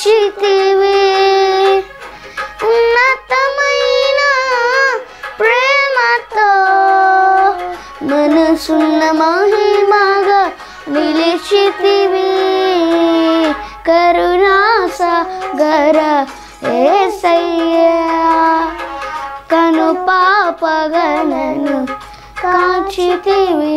కాచితివి ఉన్నతమైన ప్రేమతో మనసున్న మహిమగా నిలిచితివి కరుణాసాగర ఏసయ్యా కను పాపగలను కాచితివి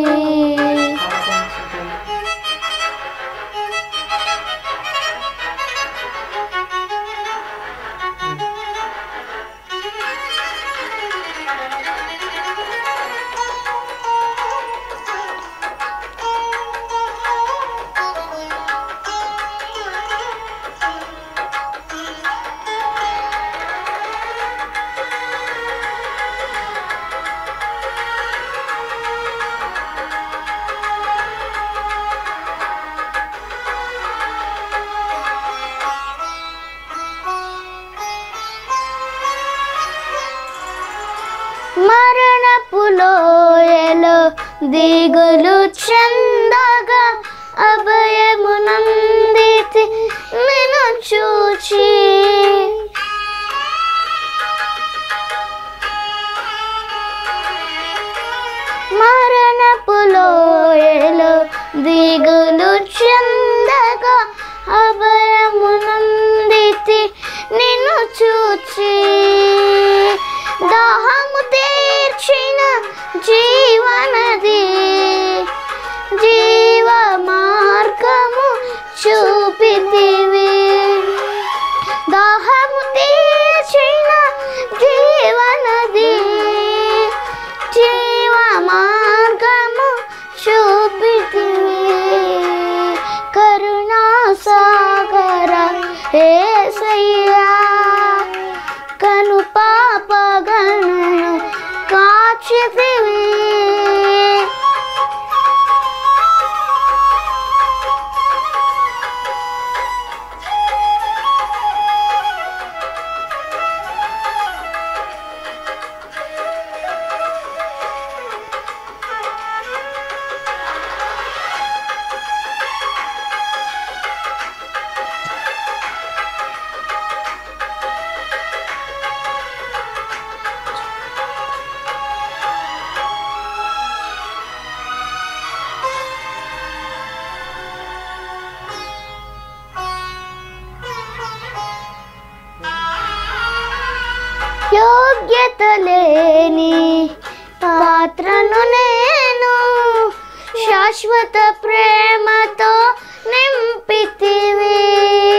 మరణపులోయలో దిగులు చందగా అభయమునందితి నేను చూచి మరణపులోయలో దిగులు చందగా అభయమునందితి నిన్ను చూచి దాహము తీర్చిన జీవనది జీవ మార్గము చూపితివి దాహము తీర్చిన జీవనది జీవ మార్గము చూపితివి కరుణా సాగర ఏసయ్యా కను పాపగణను కాచితివి యోగ్యత లేని పాత్రను నేను శాశ్వత ప్రేమతో నింపితివి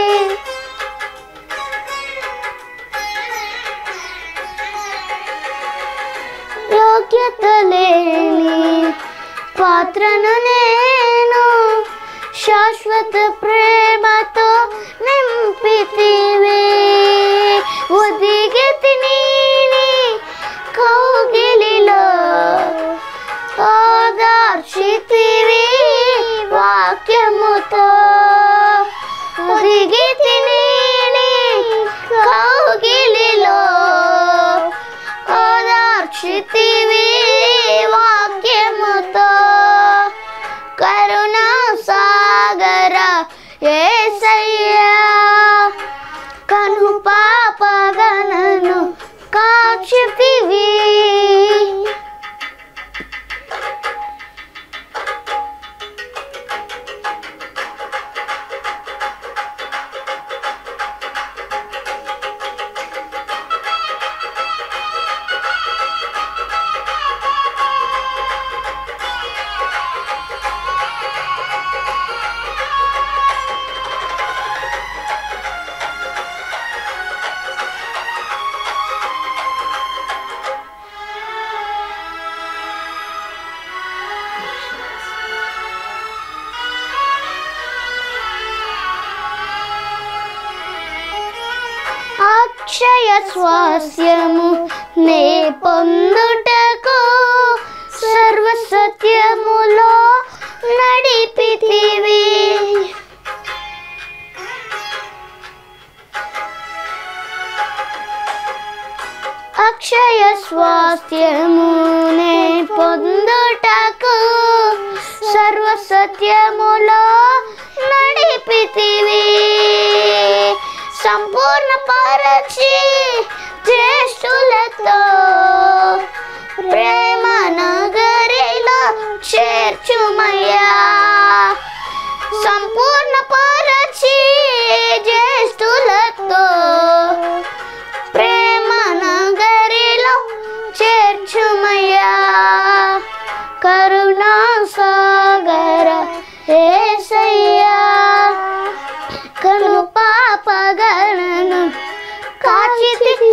యోగ్యత లేని పాత్రను నేను శాశ్వత ప్రేమతో నింపితివి ఒదిగితి నీని కౌగిలిలో ఓదార్చితివి వాక్యముతో ఒదిగితి నీని కౌగిలిలో ఓదార్చితివి వాక్యముతో కరుణా సాగర ఏసయ్యా కను పాపగనను కాచితివి అక్షయ స్వాస్యము నే పొందుటకు సర్వసత్యములో నడిపితివి అక్షయ స్వాస్థ్యమునే పొందుటకు సర్వసత్యములో నడిపితివి సంపూర్ణ పరచి జ్యేష్ఠులతో ప్రేమ నగరిలో చేర్చుమయ్యా సంపూర్ణ పరచి జ్యేష్ఠులతో ప్రేమ నగరిలో చేర్చుమయ్యా కరుణా సాగర ఏసయ్యా కను పాపగణను కాచితివి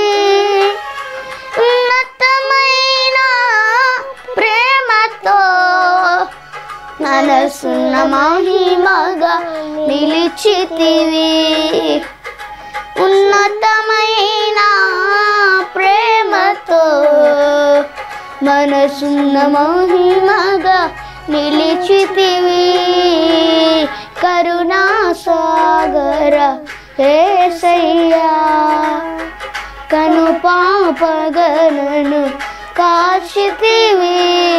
ఉన్నతమైన ప్రేమతో మనసున్న మహిమగా నిలిచితివి ఉన్నతమైన ప్రేమతో మనసున్న మహిమగా నిలిచితివి కరుణా సాగర ఏసయ్యా కను పాపగణను కాచితివి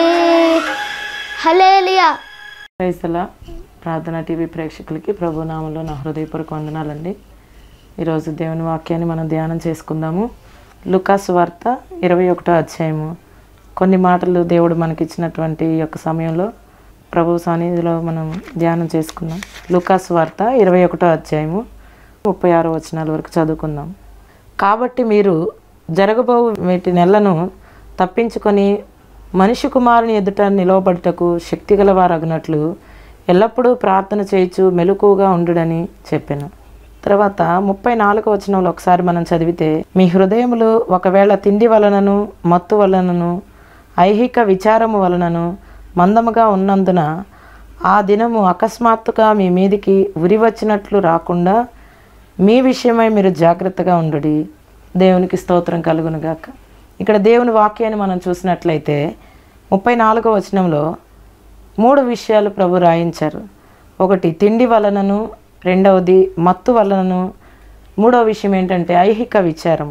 హలేలియా క్రైస్తల ప్రార్థన టీవీ ప్రేక్షకులకి ప్రభునామంలో నా హృదయపూర్వక వందనాలండి ఈరోజు దేవుని వాక్యాన్ని మనం ధ్యానం చేసుకుందాము లుకాస్ వార్త ఇరవై ఒకటో అధ్యాయము కొన్ని మాటలు దేవుడు మనకిచ్చినటువంటి ఈ యొక్క సమయంలో ప్రభు సన్నిధిలో మనం ధ్యానం చేసుకుందాం లుకాస్ వార్త ఇరవై ఒకటో అధ్యాయము ముప్పై ఆరో వచనాల వరకు చదువుకుందాం కాబట్టి మీరు జరగబో వీటి నెలను తప్పించుకొని మనిషి కుమారుని ఎదుట నిలవబడుటకు శక్తిగల వారగినట్లు ఎల్లప్పుడూ ప్రార్థన చేయొచ్చు మెలకువగా ఉండుడని చెప్పాను తర్వాత ముప్పై నాలుగో వచనంలో ఒకసారి మనం చదివితే మీ హృదయములు ఒకవేళ తిండి వలనను మత్తు వలనను ఐహిక విచారము వలనను మందముగా ఉన్నందున ఆ దినము అకస్మాత్తుగా మీ మీదికి ఉరి వచ్చినట్లు రాకుండా మీ విషయమై మీరు జాగ్రత్తగా ఉండుడి దేవునికి స్తోత్రం కలుగునుగాక ఇక్కడ దేవుని వాక్యాన్ని మనం చూసినట్లయితే ముప్పై నాలుగో వచనంలో మూడు విషయాలు ప్రభు రాయించారు ఒకటి తిండి వలనను రెండవది మత్తు వలనను మూడవ విషయం ఏంటంటే ఐహిక విచారం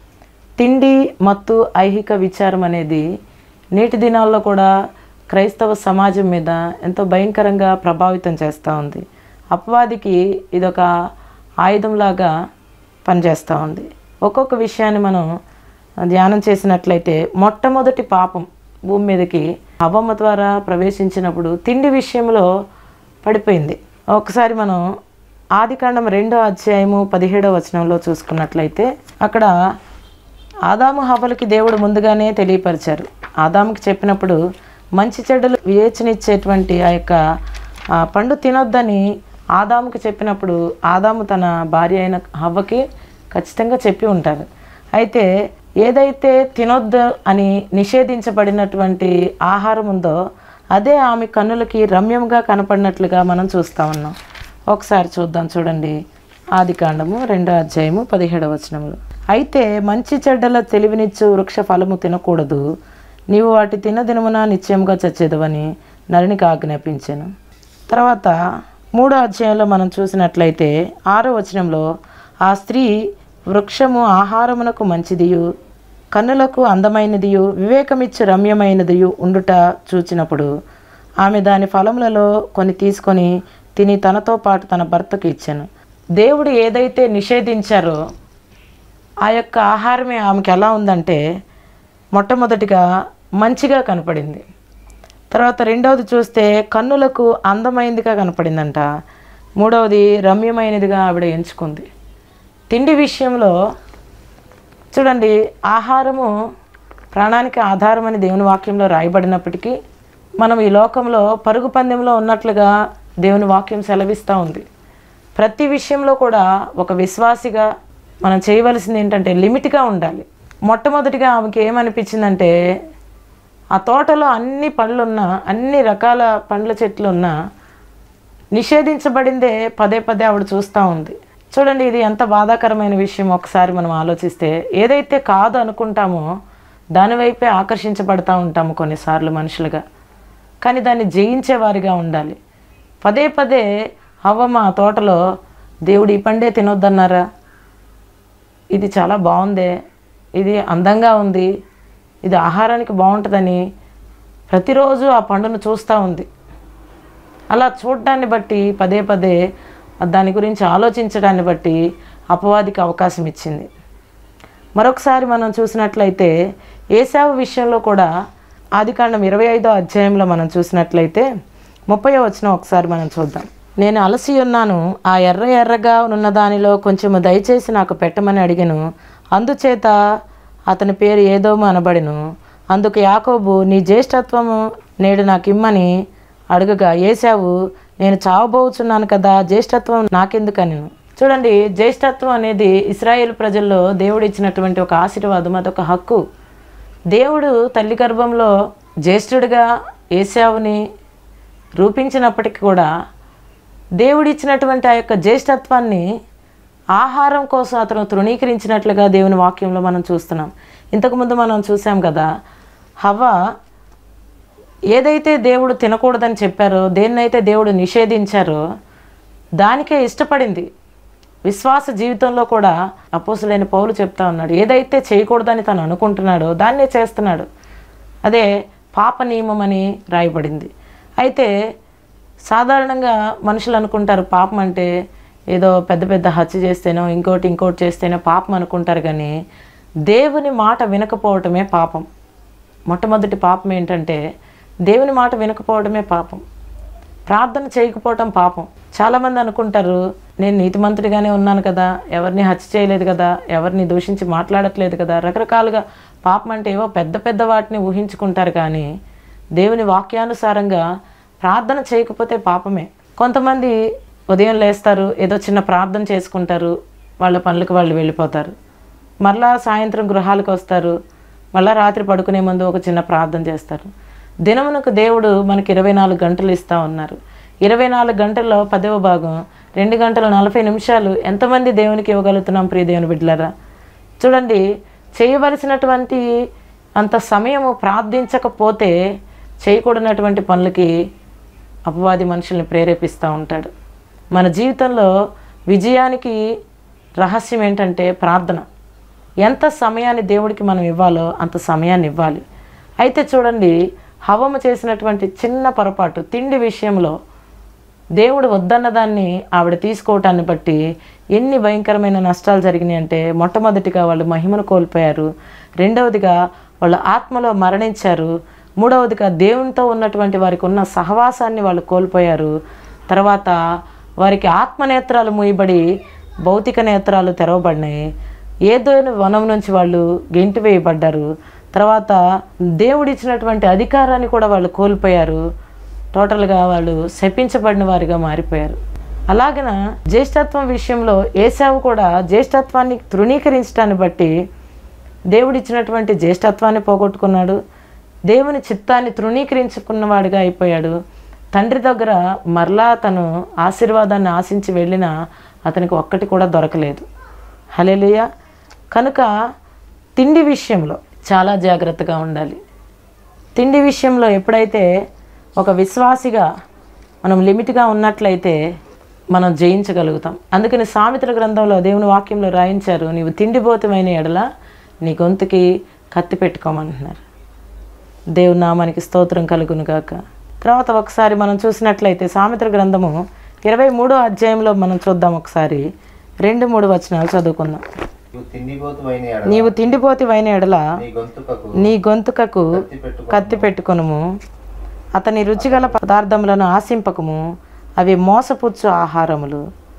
తిండి మత్తు ఐహిక విచారం అనేది నేటి దినాల్లో కూడా క్రైస్తవ సమాజం మీద ఎంతో భయంకరంగా ప్రభావితం చేస్తూ ఉంది అపవాదికి ఇదొక ఆయుధంలాగా పనిచేస్తూ ఉంది ఒక్కొక్క విషయాన్ని మనం ధ్యానం చేసినట్లయితే మొట్టమొదటి పాపం భూమి మీదకి అవ్వమ్మ ద్వారా ప్రవేశించినప్పుడు తిండి విషయంలో పడిపోయింది ఒకసారి మనం ఆదికాండం రెండో అధ్యాయము పదిహేడో వచనంలో చూసుకున్నట్లయితే అక్కడ ఆదాము హవ్వలకి దేవుడు ముందుగానే తెలియపరిచారు ఆదాముకి చెప్పినప్పుడు మంచి చెడ్డలు వివేచనిచ్చేటువంటి ఆ యొక్క ఆ పండు తినొద్దని ఆదాముకి చెప్పినప్పుడు ఆదాము తన భార్య అయిన హవ్వకి ఖచ్చితంగా చెప్పి ఉంటారు అయితే ఏదైతే తినొద్దు అని నిషేధించబడినటువంటి ఆహారం ఉందో అదే ఆమె కన్నులకి రమ్యంగా కనపడినట్లుగా మనం చూస్తా ఉన్నాం ఒకసారి చూద్దాం చూడండి ఆది కాండము రెండో అధ్యాయము పదిహేడవ వచనములు అయితే మంచి చెడ్డల తెలివినిచ్చు వృక్ష ఫలము తినకూడదు నీవు వాటి తినదినమున నిశ్చయముగా చచ్చేదవని నరునికి ఆజ్ఞాపించాను తర్వాత మూడో అధ్యాయంలో మనం చూసినట్లయితే ఆరో వచనంలో ఆ స్త్రీ వృక్షము ఆహారమునకు మంచిదియు కన్నులకు అందమైనదియు వివేకమిచ్చు రమ్యమైనదియు ఉండుట చూచినప్పుడు ఆమె దాని ఫలములలో కొన్ని తీసుకొని తిని తనతో పాటు తన భర్తకు ఇచ్చాను దేవుడు ఏదైతే నిషేధించారో ఆ యొక్క ఆహారమే ఆమెకి ఎలా ఉందంటే మొట్టమొదటిగా మంచిగా కనపడింది తర్వాత రెండవది చూస్తే కన్నులకు అందమైనదిగా కనపడిందంట మూడవది రమ్యమైనదిగా ఆవిడ ఎంచుకుంది తిండి విషయంలో చూడండి ఆహారము ప్రాణానికి ఆధారం అని దేవుని వాక్యంలో రాయబడినప్పటికీ మనం ఈ లోకంలో పరుగు పందెంలో ఉన్నట్లుగా దేవుని వాక్యం సెలవిస్తూ ఉంది ప్రతి విషయంలో కూడా ఒక విశ్వాసిగా మనం చేయవలసింది ఏంటంటే లిమిట్గా ఉండాలి మొట్టమొదటిగా ఆమెకి ఏమనిపించిందంటే ఆ తోటలో అన్ని పండ్లున్నా అన్ని రకాల పండ్ల చెట్లు ఉన్నా నిషేధించబడిందే పదే పదే ఆవిడ చూస్తూ ఉంది చూడండి ఇది ఎంత బాధాకరమైన విషయం ఒకసారి మనం ఆలోచిస్తే ఏదైతే కాదు అనుకుంటామో దానివైపే ఆకర్షించబడతా ఉంటాము కొన్నిసార్లు మనుషులుగా కానీ దాన్ని జయించే వారిగా ఉండాలి పదే పదే అవ్వమ్మ ఆ తోటలో దేవుడు ఈ పండే తినొద్దన్నారా ఇది చాలా బాగుందే ఇది అందంగా ఉంది ఇది ఆహారానికి బాగుంటుందని ప్రతిరోజు ఆ పండును చూస్తూ ఉంది అలా చూడటాన్ని బట్టి పదే పదే దాని గురించి ఆలోచించడాన్ని బట్టి అపవాదికి అవకాశం ఇచ్చింది మరొకసారి మనం చూసినట్లయితే ఏసావు విషయంలో కూడా ఆదికాండం ఇరవై ఐదో అధ్యాయంలో మనం చూసినట్లయితే ముప్పై వచ్చిన ఒకసారి మనం చూద్దాం నేను అలసి ఉన్నాను ఆ ఎర్ర ఎర్రగా ఉన్న దానిలో కొంచెము దయచేసి నాకు పెట్టమని అడిగను అందుచేత అతని పేరు ఏదోమో అనబడిను అందుకు యాకోబు నీ జ్యేష్ఠత్వము నేడు నాకు ఇమ్మని అడుగగా ఏసావు నేను చావబోచున్నాను కదా జ్యేష్ఠత్వం నాకెందుకని చూడండి జ్యేష్ఠత్వం అనేది ఇస్రాయేల్ ప్రజల్లో దేవుడు ఇచ్చినటువంటి ఒక ఆశీర్వాదం అదొక హక్కు దేవుడు తల్లి గర్భంలో జ్యేష్ఠుడిగా ఏసావుని రూపించినప్పటికీ కూడా దేవుడిచ్చినటువంటి ఆ యొక్క జ్యేష్ఠత్వాన్ని ఆహారం కోసం అతను తృణీకరించినట్లుగా దేవుని వాక్యంలో మనం చూస్తున్నాం ఇంతకుముందు మనం చూసాం కదా హవ్వ ఏదైతే దేవుడు తినకూడదని చెప్పారో దేన్నైతే దేవుడు నిషేధించారో దానికే ఇష్టపడింది విశ్వాస జీవితంలో కూడా అపోసులైన పౌలు చెప్తా ఉన్నాడు ఏదైతే చేయకూడదని తను అనుకుంటున్నాడో దాన్నే చేస్తున్నాడు అదే పాప నియమం అని రాయబడింది అయితే సాధారణంగా మనుషులు అనుకుంటారు పాపం అంటే ఏదో పెద్ద పెద్ద హత్య చేస్తేనో ఇంకోటి ఇంకోటి చేస్తేనో పాపం అనుకుంటారు కానీ దేవుని మాట వినకపోవటమే పాపం మొట్టమొదటి పాపం ఏంటంటే దేవుని మాట వినకపోవడమే పాపం ప్రార్థన చేయకపోవటం పాపం చాలామంది అనుకుంటారు నేను నీతిమంతుడిగానే ఉన్నాను కదా ఎవరిని హత్య చేయలేదు కదా ఎవరిని దూషించి మాట్లాడట్లేదు కదా రకరకాలుగా పాపం అంటే ఏవో పెద్ద పెద్ద వాటిని ఊహించుకుంటారు కానీ దేవుని వాక్యానుసారంగా ప్రార్థన చేయకపోతే పాపమే కొంతమంది ఉదయం లేస్తారు ఏదో చిన్న ప్రార్థన చేసుకుంటారు వాళ్ళ పనులకు వాళ్ళు వెళ్ళిపోతారు మరలా సాయంత్రం గృహాలకు వస్తారు మళ్ళా రాత్రి పడుకునే ముందు ఒక చిన్న ప్రార్థన చేస్తారు దినమునకు దేవుడు మనకి ఇరవై నాలుగు గంటలు ఇస్తూ ఉన్నారు ఇరవై నాలుగు గంటల్లో పదవ భాగం రెండు గంటల నలభై నిమిషాలు ఎంతమంది దేవునికి ఇవ్వగలుగుతున్నాం ప్రియ దేవుని బిడ్డలారా చూడండి చేయవలసినటువంటి అంత సమయము ప్రార్థించకపోతే చేయకూడనటువంటి పనులకి అపవాది మనుషుల్ని ప్రేరేపిస్తూ ఉంటాడు మన జీవితంలో విజయానికి రహస్యం ఏంటంటే ప్రార్థన ఎంత సమయాన్ని దేవుడికి మనం ఇవ్వాలో అంత సమయాన్ని ఇవ్వాలి అయితే చూడండి హవము చేసినటువంటి చిన్న పొరపాటు తిండి విషయంలో దేవుడు వద్దన్న దాన్ని ఆవిడ తీసుకోవటాన్ని బట్టి ఎన్ని భయంకరమైన నష్టాలు జరిగినాయి అంటే మొట్టమొదటిగా వాళ్ళు మహిమను కోల్పోయారు రెండవదిగా వాళ్ళు ఆత్మలో మరణించారు మూడవదిగా దేవునితో ఉన్నటువంటి వారికి ఉన్న సహవాసాన్ని వాళ్ళు కోల్పోయారు తర్వాత వారికి ఆత్మనేత్రాలు మూయబడి భౌతిక నేత్రాలు తెరవబడినాయి ఏదో వనం నుంచి వాళ్ళు గెంటి వేయబడ్డారు తర్వాత దేవుడిచ్చినటువంటి అధికారాన్ని కూడా వాళ్ళు కోల్పోయారు టోటల్గా వాళ్ళు శపించబడిన వారిగా మారిపోయారు అలాగన జ్యేష్ఠత్వం విషయంలో ఏసావు కూడా జ్యేష్ఠత్వాన్ని తృణీకరించడాన్ని బట్టి దేవుడిచ్చినటువంటి జ్యేష్ఠత్వాన్ని పోగొట్టుకున్నాడు దేవుని చిత్తాన్ని తృణీకరించుకున్నవాడిగా అయిపోయాడు తండ్రి దగ్గర మరలా తను ఆశీర్వాదాన్ని ఆశించి వెళ్ళినా అతనికి ఒక్కటి కూడా దొరకలేదు హలేలుయ కనుక తిండి విషయంలో చాలా జాగ్రత్తగా ఉండాలి తిండి విషయంలో ఎప్పుడైతే ఒక విశ్వాసిగా మనం లిమిట్గా ఉన్నట్లయితే మనం జయించగలుగుతాం అందుకని సామెతల గ్రంథంలో దేవుని వాక్యంలో రాయించారు నీవు తిండిపోతమైన ఎడల నీ గొంతుకి కత్తి పెట్టుకోమంటున్నారు దేవుని నామానికి స్తోత్రం కలుగును గాక తర్వాత ఒకసారి మనం చూసినట్లయితే సామెతల గ్రంథము ఇరవై మూడో అధ్యాయంలో మనం చూద్దాం ఒకసారి రెండు మూడు వచనాలు చదువుకుందాం నువ్వు తిండిపోతువైన ఎడల నీవు తిండిపోతివైన ఎడల నీ గొంతుకకు నీ గొంతుకకు కత్తి పెట్టుకో కత్తి పెట్టుకొనుము అతని రుచిగల పదార్థములను ఆశింపకము అవి మోసపుచ్చు ఆహారములు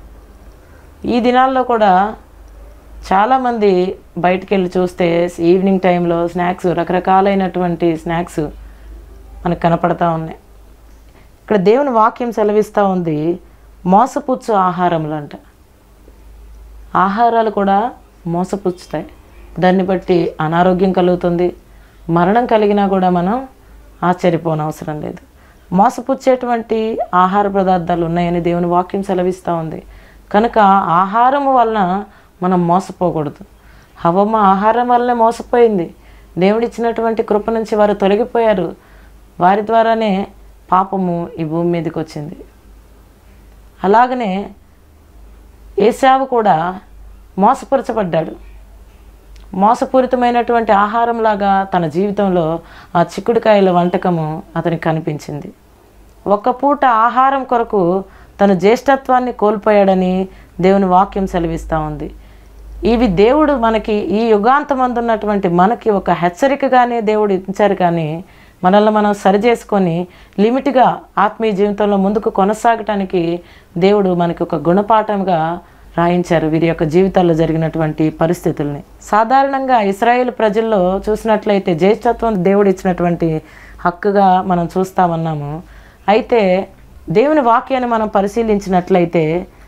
ఈ దినాల్లో కూడా చాలామంది బయటికి వెళ్ళి చూస్తే ఈవినింగ్ టైంలో స్నాక్స్ రకరకాలైనటువంటి స్నాక్స్ మనకు కనపడతా ఉన్నాయి ఇక్కడ దేవుని వాక్యం సెలవిస్తూ ఉంది మోసపుచ్చు ఆహారములు అంట ఆహారాలు కూడా మోసపుచ్చుతాయి దాన్ని బట్టి అనారోగ్యం కలుగుతుంది మరణం కలిగినా కూడా మనం ఆశ్చర్యపోనవసరం లేదు మోసపుచ్చేటువంటి ఆహార పదార్థాలు ఉన్నాయని దేవుని వాక్యం సెలవిస్తూ ఉంది కనుక ఆహారము వలన మనం మోసపోకూడదు హవమ్మ ఆహారం వల్లనే మోసపోయింది దేవుడిచ్చినటువంటి కృప నుంచి వారు తొలగిపోయారు వారి ద్వారానే పాపము ఈ భూమి మీదకి వచ్చింది అలాగనే ఏసావు కూడా మోసపరచబడ్డాడు మోసపూరితమైనటువంటి ఆహారంలాగా తన జీవితంలో ఆ చిక్కుడుకాయల వంటకము అతనికి కనిపించింది ఒక్క పూట ఆహారం కొరకు తన జ్యేష్ఠత్వాన్ని కోల్పోయాడని దేవుని వాక్యం సెలవిస్తూ ఉంది ఇవి దేవుడు మనకి ఈ యుగాంతమందున్నటువంటి మనకి ఒక హెచ్చరికగానే దేవుడు ఇచ్చారు కానీ మనల్ని మనం సరిచేసుకొని లిమిట్గా ఆత్మీయ జీవితంలో ముందుకు కొనసాగటానికి దేవుడు మనకి ఒక గుణపాఠంగా రాయించారు వీరి యొక్క జీవితాల్లో జరిగినటువంటి పరిస్థితుల్ని సాధారణంగా ఇస్రాయేల్ ప్రజల్లో చూసినట్లయితే జ్యేష్ఠత్వం దేవుడు ఇచ్చినటువంటి హక్కుగా మనం చూస్తామన్నాము అయితే దేవుని వాక్యాన్ని మనం పరిశీలించినట్లయితే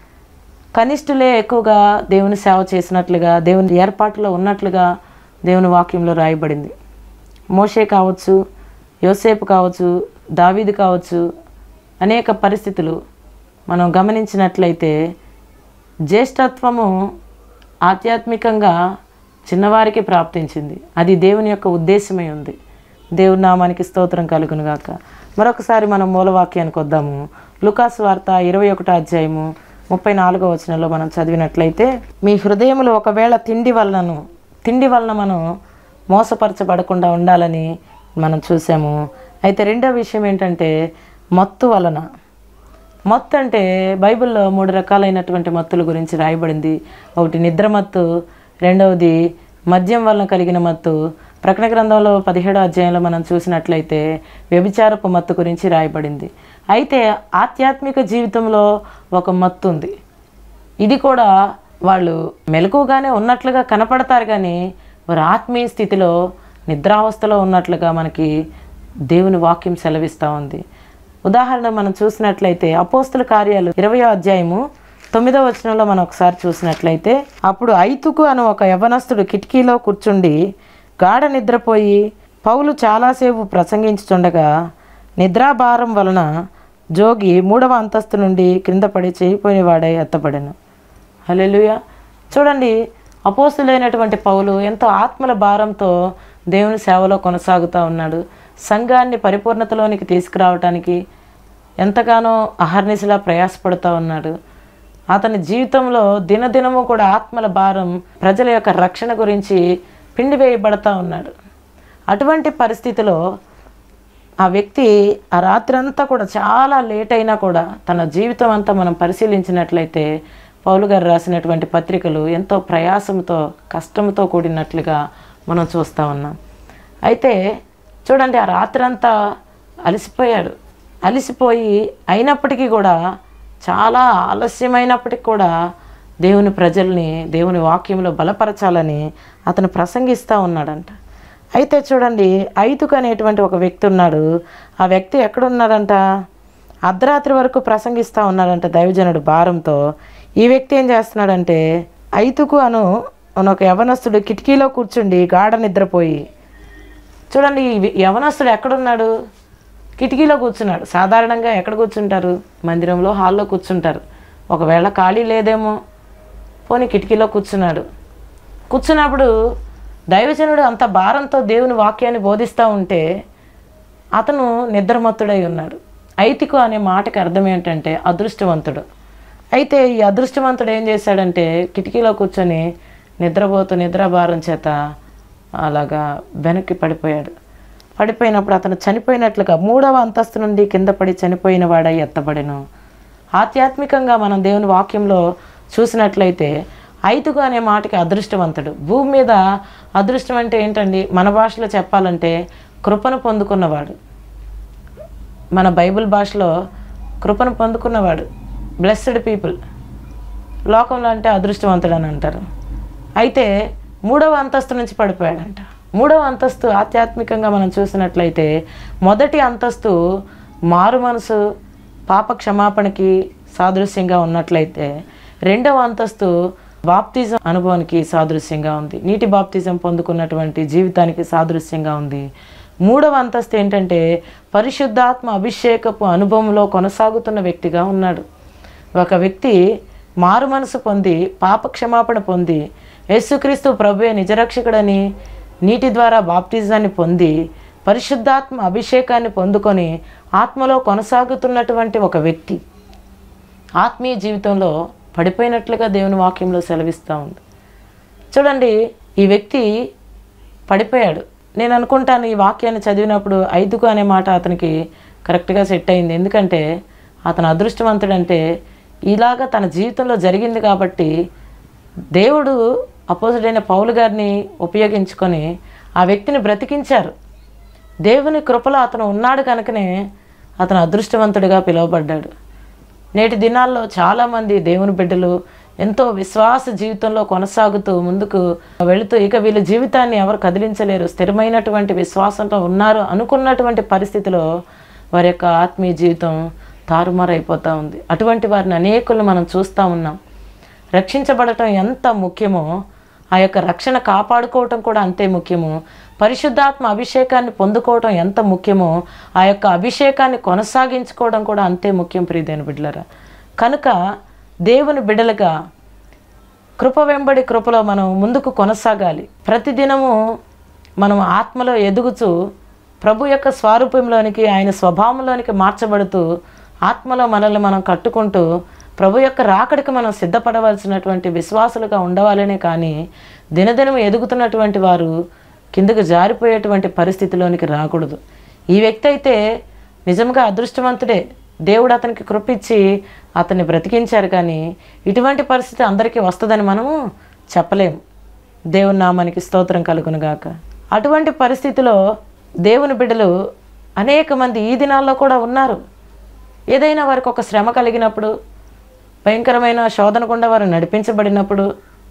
కనిష్ఠులే ఎక్కువగా దేవుని సేవ చేసినట్లుగా దేవుని ఏర్పాటులో ఉన్నట్లుగా దేవుని వాక్యంలో రాయబడింది మోషే కావచ్చు యోసేపు కావచ్చు దావీదు కావచ్చు అనేక పరిస్థితులు మనం గమనించినట్లయితే జ్యేష్ఠత్వము ఆధ్యాత్మికంగా చిన్నవారికి ప్రాప్తించింది అది దేవుని యొక్క ఉద్దేశమై ఉంది దేవుని నామానికి స్తోత్రం కలుగును గాక మరొకసారి మనం మూలవాక్యానికి వద్దాము లుకాస్ వార్త ఇరవై ఒకటో అధ్యాయము ముప్పై నాలుగో వచనంలో మనం చదివినట్లయితే మీ హృదయములు ఒకవేళ తిండి వలనను తిండి వలన మనం మోసపరచబడకుండా ఉండాలని మనం చూసాము అయితే రెండో విషయం ఏంటంటే మత్తు వలన మత్తు అంటే బైబిల్లో మూడు రకాలైనటువంటి మత్తుల గురించి రాయబడింది ఒకటి నిద్రమత్తు రెండవది మద్యం వలన కలిగిన మత్తు ప్రకటన గ్రంథంలో పదిహేడో అధ్యాయంలో మనం చూసినట్లయితే వ్యభిచారపు మత్తు గురించి రాయబడింది అయితే ఆధ్యాత్మిక జీవితంలో ఒక మత్తు ఉంది ఇది కూడా వాళ్ళు మెలకుగానే ఉన్నట్లుగా కనపడతారు కానీ వారు ఆత్మీయ స్థితిలో నిద్రావస్థలో ఉన్నట్లుగా మనకి దేవుని వాక్యం సెలవిస్తూ ఉంది ఉదాహరణ మనం చూసినట్లయితే అపోస్తుల కార్యాలు ఇరవయో అధ్యాయము తొమ్మిదో వచనంలో మనం ఒకసారి చూసినట్లయితే అప్పుడు ఐతుకు అను ఒక యవనస్తుడు కిటికీలో కూర్చుండి గాఢ నిద్రపోయి పౌలు చాలాసేపు ప్రసంగించుచుండగా నిద్రాభారం వలన జోగి మూడవ అంతస్తు నుండి క్రింద పడి చేయిపోయిన వాడై ఎత్తబడెను హల్లెలూయా చూడండి అపోస్తులైనటువంటి పౌలు ఎంతో ఆత్మల భారంతో దేవుని సేవలో కొనసాగుతూ ఉన్నాడు సంఘాన్ని పరిపూర్ణతలోనికి తీసుకురావటానికి ఎంతగానో అహర్నిశలా ప్రయాసపడుతూ ఉన్నాడు అతని జీవితంలో దినదినము కూడా ఆత్మల భారం ప్రజల యొక్క రక్షణ గురించి పిండివేయబడతా ఉన్నాడు అటువంటి పరిస్థితిలో ఆ వ్యక్తి ఆ రాత్రంతా కూడా చాలా లేట్ అయినా కూడా తన జీవితం అంతా మనం పరిశీలించినట్లయితే పౌలు గారు రాసినటువంటి పత్రికలు ఎంతో ప్రయాసంతో కష్టంతో కూడినట్లుగా మనం చూస్తూ ఉన్నాం అయితే చూడండి ఆ రాత్రంతా అలసిపోయాడు అలసిపోయి అయినప్పటికీ కూడా చాలా ఆలస్యమైనప్పటికీ కూడా దేవుని ప్రజల్ని దేవుని వాక్యంలో బలపరచాలని అతను ప్రసంగిస్తూ ఉన్నాడంట అయితే చూడండి ఐతుకు అనేటువంటి ఒక వ్యక్తి ఉన్నాడు ఆ వ్యక్తి ఎక్కడున్నాడంట అర్ధరాత్రి వరకు ప్రసంగిస్తూ ఉన్నాడంట దైవజనుడు భారంతో ఈ వ్యక్తి ఏం చేస్తున్నాడంటే ఐతుకు అను అను ఒక యవనస్తుడు కిటికీలో కూర్చుండి గాఢ నిద్రపోయి చూడండి ఈ వి- యవనస్తుడు ఎక్కడున్నాడు కిటికీలో కూర్చున్నాడు సాధారణంగా ఎక్కడ కూర్చుంటారు మందిరంలో హాల్లో కూర్చుంటారు ఒకవేళ ఖాళీ లేదేమో పోనీ కిటికీలో కూర్చున్నాడు కూర్చున్నప్పుడు దైవజనుడు అంత భారంతో దేవుని వాక్యాన్ని బోధిస్తూ ఉంటే అతను నిద్రమత్తుడై ఉన్నాడు ఐతికు అనే మాటకి అర్థం ఏంటంటే అదృష్టవంతుడు అయితే ఈ అదృష్టవంతుడు ఏం చేశాడంటే కిటికీలో కూర్చొని నిద్రపోతూ నిద్రాభారం చేత అలాగా వెనక్కి పడిపోయాడు పడిపోయినప్పుడు అతను చనిపోయినట్లుగా మూడవ అంతస్తు నుండి కింద పడి చనిపోయిన వాడై ఎత్తబడెను ఆధ్యాత్మికంగా మనం దేవుని వాక్యంలో చూసినట్లయితే ఐతుగు అనే మాటకి అదృష్టవంతుడు భూమి మీద అదృష్టం అంటే ఏంటండి మన భాషలో చెప్పాలంటే కృపను పొందుకున్నవాడు మన బైబిల్ భాషలో కృపను పొందుకున్నవాడు బ్లెస్డ్ పీపుల్ లోకంలో అంటే అదృష్టవంతుడు అని అంటారు అయితే మూడవ అంతస్తు నుంచి పడిపోయాడంట మూడవ అంతస్తు ఆధ్యాత్మికంగా మనం చూసినట్లయితే మొదటి అంతస్తు మారు మనసు పాప క్షమాపణకి సాదృశ్యంగా ఉన్నట్లయితే రెండవ అంతస్తు బాప్తిజం అనుభవానికి సాదృశ్యంగా ఉంది నీటి బాప్తిజం పొందుకున్నటువంటి జీవితానికి సాదృశ్యంగా ఉంది మూడవ అంతస్తు ఏంటంటే పరిశుద్ధాత్మ అభిషేకపు అనుభవంలో కొనసాగుతున్న వ్యక్తిగా ఉన్నాడు ఒక వ్యక్తి మారు మనసు పొంది పాప క్షమాపణ పొంది యేసుక్రీస్తు ప్రభువే నిజరక్షకుడని నీటి ద్వారా బాప్తిజాన్ని పొంది పరిశుద్ధాత్మ అభిషేకాన్ని పొందుకొని ఆత్మలో కొనసాగుతున్నటువంటి ఒక వ్యక్తి ఆత్మీయ జీవితంలో పడిపోయినట్లుగా దేవుని వాక్యంలో సెలవిస్తూ ఉంది చూడండి ఈ వ్యక్తి పడిపోయాడు నేను అనుకుంటాను ఈ వాక్యాన్ని చదివినప్పుడు ఐదుకు అనే మాట అతనికి కరెక్ట్గా సెట్ అయింది ఎందుకంటే అతను అదృష్టవంతుడంటే ఇలాగ తన జీవితంలో జరిగింది కాబట్టి దేవుడు అపోజిడైన పౌలు గారిని ఉపయోగించుకొని ఆ వ్యక్తిని బ్రతికించారు దేవుని కృపలో అతను ఉన్నాడు కనుకనే అతను అదృష్టవంతుడిగా పిలువబడ్డాడు నేటి దినాల్లో చాలామంది దేవుని బిడ్డలు ఎంతో విశ్వాస జీవితంలో కొనసాగుతూ ముందుకు వెళుతూ ఇక వీళ్ళ జీవితాన్ని ఎవరు కదిలించలేరు స్థిరమైనటువంటి విశ్వాసంతో ఉన్నారు అనుకున్నటువంటి పరిస్థితిలో వారి యొక్క ఆత్మీయ జీవితం తారుమారైపోతూ ఉంది అటువంటి వారిని అనేకులు మనం చూస్తూ ఉన్నాం రక్షించబడటం ఎంత ముఖ్యమో ఆ యొక్క రక్షణ కాపాడుకోవటం కూడా అంతే ముఖ్యము పరిశుద్ధాత్మ అభిషేకాన్ని పొందుకోవటం ఎంత ముఖ్యమో ఆ యొక్క అభిషేకాన్ని కొనసాగించుకోవడం కూడా అంతే ముఖ్యం ప్రియదైన బిడ్డలరా కనుక దేవుని బిడ్డలుగా కృప వెంబడి కృపలో మనం ముందుకు కొనసాగాలి ప్రతిదినము మనం ఆత్మలో ఎదుగుతూ ప్రభు యొక్క స్వరూపంలోనికి ఆయన స్వభావంలోనికి మార్చబడుతూ ఆత్మలో మనల్ని మనం కట్టుకుంటూ ప్రభు యొక్క రాకడికి మనం సిద్ధపడవలసినటువంటి విశ్వాసులుగా ఉండవాలనే కానీ దినదినం ఎదుగుతున్నటువంటి వారు కిందకు జారిపోయేటువంటి పరిస్థితిలోనికి రాకూడదు ఈ వ్యక్తి అయితే నిజంగా అదృష్టవంతుడే దేవుడు అతనికి కృపిచ్చి అతన్ని బ్రతికించారు కానీ ఇటువంటి పరిస్థితి అందరికీ వస్తుందని మనము చెప్పలేము దేవుని నామానికి స్తోత్రం కలుగును గాక అటువంటి పరిస్థితిలో దేవుని బిడ్డలు అనేక మంది ఈ దినాల్లో కూడా ఉన్నారు ఏదైనా వారికి ఒక శ్రమ కలిగినప్పుడు భయంకరమైన శోధన గుండా వారు నడిపించబడినప్పుడు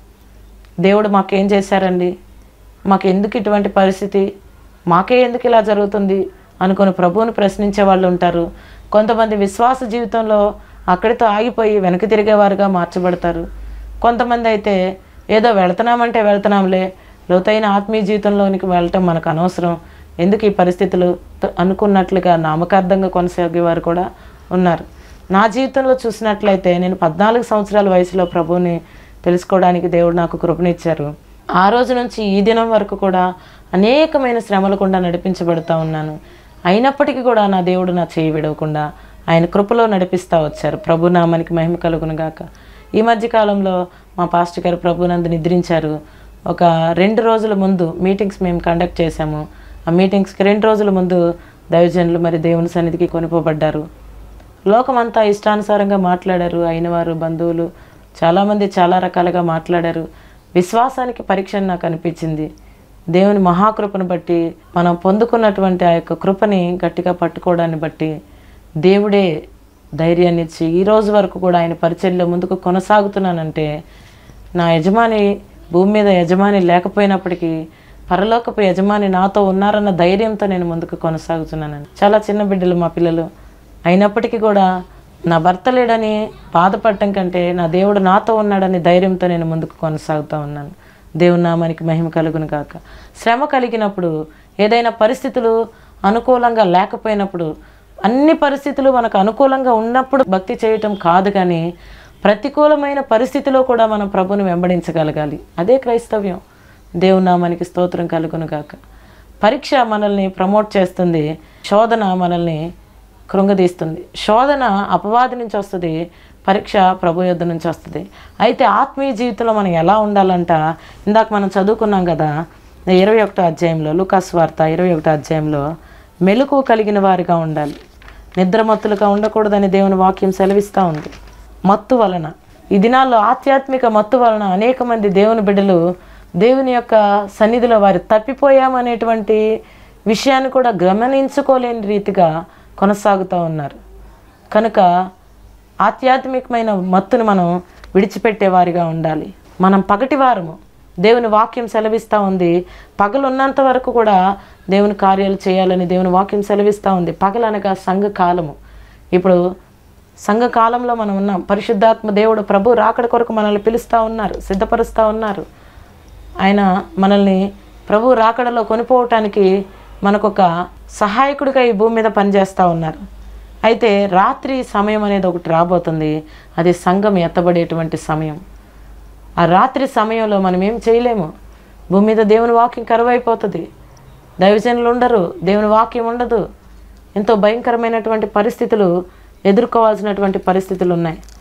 దేవుడు మాకేం చేశారండి మాకు ఎందుకు ఇటువంటి పరిస్థితి మాకే ఎందుకు ఇలా జరుగుతుంది అనుకుని ప్రభువుని ప్రశ్నించే వాళ్ళు ఉంటారు కొంతమంది విశ్వాస జీవితంలో అక్కడితో ఆగిపోయి వెనక్కి తిరిగేవారుగా మార్చబడతారు కొంతమంది అయితే ఏదో వెళుతున్నామంటే వెళ్తున్నాంలే లోతైన ఆత్మీయ జీవితంలోనికి వెళ్ళటం మనకు అనవసరం ఎందుకు ఈ పరిస్థితులు అనుకున్నట్లుగా నామకార్థంగా కొనసాగేవారు కూడా ఉన్నారు నా జీవితంలో చూసినట్లయితే నేను పద్నాలుగు సంవత్సరాల వయసులో ప్రభువుని తెలుసుకోవడానికి దేవుడు నాకు కృపనిచ్చారు ఆ రోజు నుంచి ఈ దినం వరకు కూడా అనేకమైన శ్రమల గుండా నడిపించబడుతూ ఉన్నాను అయినప్పటికీ కూడా నా దేవుడు నా చేయి విడవకుండా ఆయన కృపలో నడిపిస్తూ వచ్చారు ప్రభు నామానికి మహిమ కలుగును గాక ఈ మధ్య కాలంలో మా పాస్టర్ గారు ప్రభునందు నిద్రించారు ఒక రెండు రోజుల ముందు మీటింగ్స్ మేము కండక్ట్ చేశాము ఆ మీటింగ్స్కి రెండు రోజుల ముందు దైవజనులు మరి దేవుని సన్నిధికి కొనిపోబడ్డారు లోకమంతా ఇష్టానుసారంగా మాట్లాడారు అయిన వారు బంధువులు చాలామంది చాలా రకాలుగా మాట్లాడారు విశ్వాసానికి పరీక్ష అని నాకు అనిపించింది దేవుని మహాకృపను బట్టి మనం పొందుకున్నటువంటి ఆ యొక్క కృపని గట్టిగా పట్టుకోవడాన్ని బట్టి దేవుడే ధైర్యాన్ని ఇచ్చి ఈ రోజు వరకు కూడా ఆయన పరిచర్లో ముందుకు కొనసాగుతున్నానంటే నా యజమాని భూమి మీద యజమాని లేకపోయినప్పటికీ పరలోకపు యజమాని నాతో ఉన్నారన్న ధైర్యంతో నేను ముందుకు కొనసాగుతున్నాను చాలా చిన్న బిడ్డలు మా పిల్లలు అయినప్పటికీ కూడా నా భర్త లేడని బాధపడటం కంటే నా దేవుడు నాతో ఉన్నాడని ధైర్యంతో నేను ముందుకు కొనసాగుతూ ఉన్నాను దేవుని నామానికి మహిమ కలుగును కాక శ్రమ కలిగినప్పుడు ఏదైనా పరిస్థితులు అనుకూలంగా లేకపోయినప్పుడు అన్ని పరిస్థితులు మనకు అనుకూలంగా ఉన్నప్పుడు భక్తి చేయటం కాదు కానీ ప్రతికూలమైన పరిస్థితిలో కూడా మనం ప్రభుని వెంబడించగలగాలి అదే క్రైస్తవ్యం దేవుని నామానికి స్తోత్రం కలుగును గాక పరీక్ష మనల్ని ప్రమోట్ చేస్తుంది శోధన మనల్ని కృంగదీస్తుంది శోధన అపవాది నుంచి వస్తుంది పరీక్ష ప్రభు యొద్ద నుంచి వస్తుంది అయితే ఆత్మీయ జీవితంలో మనం ఎలా ఉండాలంట ఇందాక మనం చదువుకున్నాం కదా ఇరవై ఒకటో అధ్యాయంలో లూకాస్ వార్త ఇరవై ఒకటో అధ్యాయంలో మెలకు కలిగిన వారిగా ఉండాలి నిద్రమత్తులుగా ఉండకూడదని దేవుని వాక్యం సెలవిస్తూ ఉంది మత్తు వలన ఈ దినాల్లో ఆధ్యాత్మిక మత్తు వలన అనేక మంది దేవుని బిడ్డలు దేవుని యొక్క సన్నిధిలో వారు తప్పిపోయామనేటువంటి విషయాన్ని కూడా గమనించుకోలేని రీతిగా కొనసాగుతూ ఉన్నారు కనుక ఆధ్యాత్మికమైన మత్తును మనం విడిచిపెట్టే వారిగా ఉండాలి మనం పగటివారము దేవుని వాక్యం సెలవిస్తూ ఉంది పగలు ఉన్నంత వరకు కూడా దేవుని కార్యాలు చేయాలని దేవుని వాక్యం సెలవిస్తూ ఉంది పగలనగా సంఘ కాలము ఇప్పుడు సంఘ కాలంలో మనం ఉన్నాం పరిశుద్ధాత్మ దేవుడు ప్రభు రాకడ కొరకు మనల్ని పిలుస్తూ ఉన్నారు సిద్ధపరుస్తూ ఉన్నారు ఆయన మనల్ని ప్రభు రాకడలో కొనిపోవటానికి మనకొక సహాయకుడిగా ఈ భూమి మీద పనిచేస్తూ ఉన్నారు అయితే రాత్రి సమయం అనేది ఒకటి రాబోతుంది అది సంఘం ఎత్తబడేటువంటి సమయం ఆ రాత్రి సమయంలో మనం ఏం చేయలేము భూమి మీద దేవుని వాక్యం కరువైపోతుంది దైవజనులు ఉండరు దేవుని వాక్యం ఉండదు ఎంతో భయంకరమైనటువంటి పరిస్థితులు ఎదుర్కోవాల్సినటువంటి పరిస్థితులు ఉన్నాయి